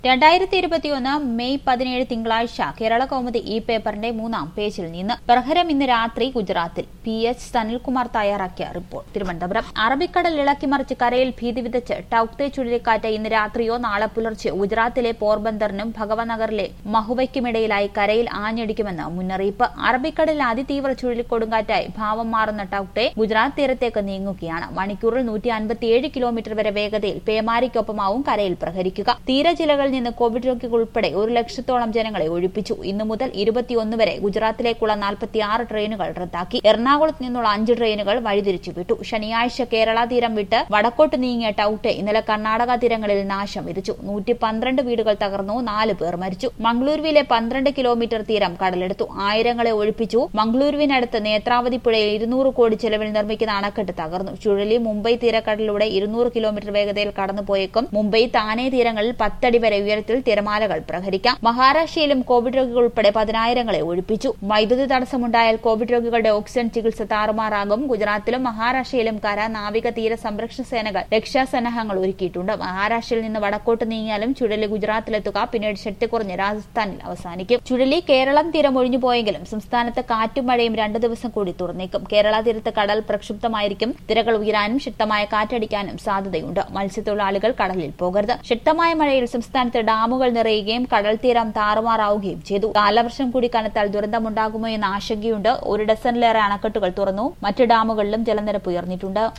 രണ്ടായിരത്തി ഇരുപത്തിയൊന്ന് മെയ് പതിനേഴ് തിങ്കളാഴ്ച കേരള കൗമുദി ഈ പേപ്പറിന്റെ മൂന്നാം പേജിൽ നിന്ന് പ്രഹരം ഇന്ന് രാത്രി ഗുജറാത്തിൽ പി എച്ച് സനിൽകുമാർ തയ്യാറാക്കിയ റിപ്പോർട്ട് തിരുവനന്തപുരം അറബിക്കടൽ ഇളക്കിമറിച്ച് കരയിൽ ഭീതി വിതച്ച് ടൌക്തെ ചുഴലിക്കാറ്റ് ഇന്ന് രാത്രിയോ നാളെ പുലർച്ചെ ഗുജറാത്തിലെ പോർബന്ദറിനും ഭഗവനഗറിലെ മഹുവയ്ക്കുമിടയിലായി കരയിൽ ആഞ്ഞടിക്കുമെന്ന് മുന്നറിയിപ്പ് അറബിക്കടലിൽ അതിതീവ്ര ചുഴലിക്കൊടുങ്കാറ്റായി ഭാവം മാറുന്ന ടൌക്ടെ ഗുജറാത്ത് തീരത്തേക്ക് നീങ്ങുകയാണ് മണിക്കൂറിൽ നൂറ്റി അൻപത്തിയേഴ് കിലോമീറ്റർ വരെ വേഗതയിൽ പേമാരിക്കൊപ്പമാവും കരയിൽ പ്രഹരിക്കുക തീരജില്ലകളിൽ നിന്ന് കോവിഡ് രോഗികൾ ഉൾപ്പെടെ ഒരു ലക്ഷത്തോളം ജനങ്ങളെ ഒഴിപ്പിച്ചു ഇന്നു മുതൽ ഇരുപത്തിയൊന്ന് വരെ ഗുജറാത്തിലേക്കുള്ള നാൽപ്പത്തിയാറ് ട്രെയിനുകൾ റദ്ദാക്കി എറണാകുളത്ത് നിന്നുള്ള അഞ്ച് ട്രെയിനുകൾ വഴിതിരിച്ചു വിട്ടു ശനിയാഴ്ച കേരള തീരം വിട്ട് വടക്കോട്ട് നീങ്ങിയ ടൌട്ടെ ഇന്നലെ കർണാടക തീരങ്ങളിൽ നാശം വിധിച്ചു നൂറ്റി പന്ത്രണ്ട് വീടുകൾ തകർന്നു നാല് പേർ മരിച്ചു മംഗളൂരുവിലെ പന്ത്രണ്ട് കിലോമീറ്റർ തീരം കടലെടുത്തു ആയിരങ്ങളെ ഒഴിപ്പിച്ചു മംഗളൂരുവിനടുത്ത് നേത്രാവതി പുഴയിൽ ഇരുന്നൂറ് കോടി ചെലവിൽ നിർമ്മിക്കുന്ന അണക്കെട്ട് തകർന്നു ചുഴലി മുംബൈ തീരക്കടലിലൂടെ ഇരുന്നൂറ് കിലോമീറ്റർ വേഗതയിൽ കടന്നുപോയേക്കും മുംബൈ താനെ തീരങ്ങളിൽ പത്തടി വരെ ഉയരത്തിൽ തിരമാലകൾ പ്രഹരിക്കാം മഹാരാഷ്ട്രയിലും കോവിഡ് രോഗികൾ ഉൾപ്പെടെ പതിനായിരങ്ങളെ ഒഴിപ്പിച്ചു വൈദ്യുതി തടസ്സമുണ്ടായാൽ കോവിഡ് രോഗികളുടെ ഓക്സിജൻ ചികിത്സ താറുമാറാകും ഗുജറാത്തിലും മഹാരാഷ്ട്രയിലും കര നാവിക തീര സംരക്ഷണ സേനകൾ രക്ഷാസന്നാഹങ്ങൾ ഒരുക്കിയിട്ടുണ്ട് മഹാരാഷ്ട്രയിൽ നിന്ന് വടക്കോട്ട് നീങ്ങിയാലും ചുഴലി ഗുജറാത്തിലെത്തുക പിന്നീട് ശക്തി കുറഞ്ഞ് രാജസ്ഥാനിൽ അവസാനിക്കും ചുഴലി കേരളം തീരം ഒഴിഞ്ഞുപോയെങ്കിലും സംസ്ഥാനത്ത് കാറ്റും മഴയും രണ്ടു ദിവസം കൂടി തുറന്നേക്കും കേരള തീരത്ത് കടൽ പ്രക്ഷുബ്ധമായിരിക്കും തിരകൾ ഉയരാനും ശക്തമായ കാറ്റടിക്കാനും സാധ്യതയുണ്ട് മത്സ്യത്തൊഴിലാളികൾ കടലിൽ പോകരുത് ശക്തമായ മഴയിൽ സംസ്ഥാനത്ത് ഡാമുകൾ നിറയുകയും കടൽ തീരം താറുമാറാവുകയും ചെയ്തു കാലവർഷം കൂടി കനത്താൽ ദുരന്തമുണ്ടാകുമോ എന്ന ആശങ്കയുണ്ട് ഒരു ഡസനിലേറെ അണക്കെട്ടുകൾ തുറന്നു മറ്റ് ഡാമുകളിലും ജലനിരപ്പ് ഉയർന്നിട്ടുണ്ട്